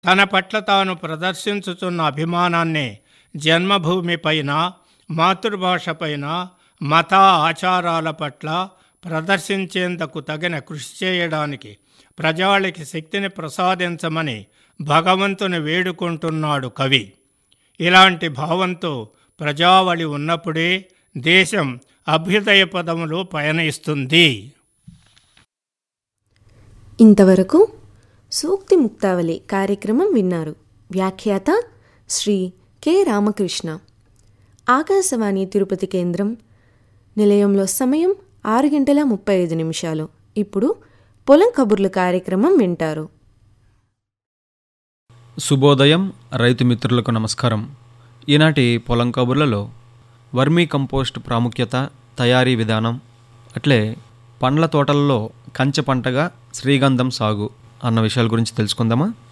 తన పట్ల తాను ప్రదర్శించుతున్న అభిమానాన్ని జన్మభూమిపైన మాతృభాషపైన మత ఆచారాల పట్ల ప్రదర్శించేందుకు తగిన కృషి చేయడానికి ప్రజాళికి శక్తిని ప్రసాదించమని భగవంతుని వేడుకుంటున్నాడు కవి ఇలాంటి భావంతో ప్రజావళి ఉన్నప్పుడే దేశం అభ్యుదయ పదములో పయనిస్తుంది ఇంతవరకు సూక్తి ముక్తావళి కార్యక్రమం విన్నారు వ్యాఖ్యాత శ్రీ కె రామకృష్ణ ఆకాశవాణి తిరుపతి కేంద్రం నిలయంలో సమయం ఆరు గంటల ముప్పై ఐదు నిమిషాలు ఇప్పుడు పొలం కబుర్లు కార్యక్రమం వింటారు శుభోదయం రైతు మిత్రులకు నమస్కారం ఈనాటి పొలం కబుర్లలో వర్మీ కంపోస్ట్ ప్రాముఖ్యత తయారీ విధానం అట్లే పండ్ల తోటల్లో కంచె పంటగా శ్రీగంధం సాగు అన్న విషయాల గురించి తెలుసుకుందామా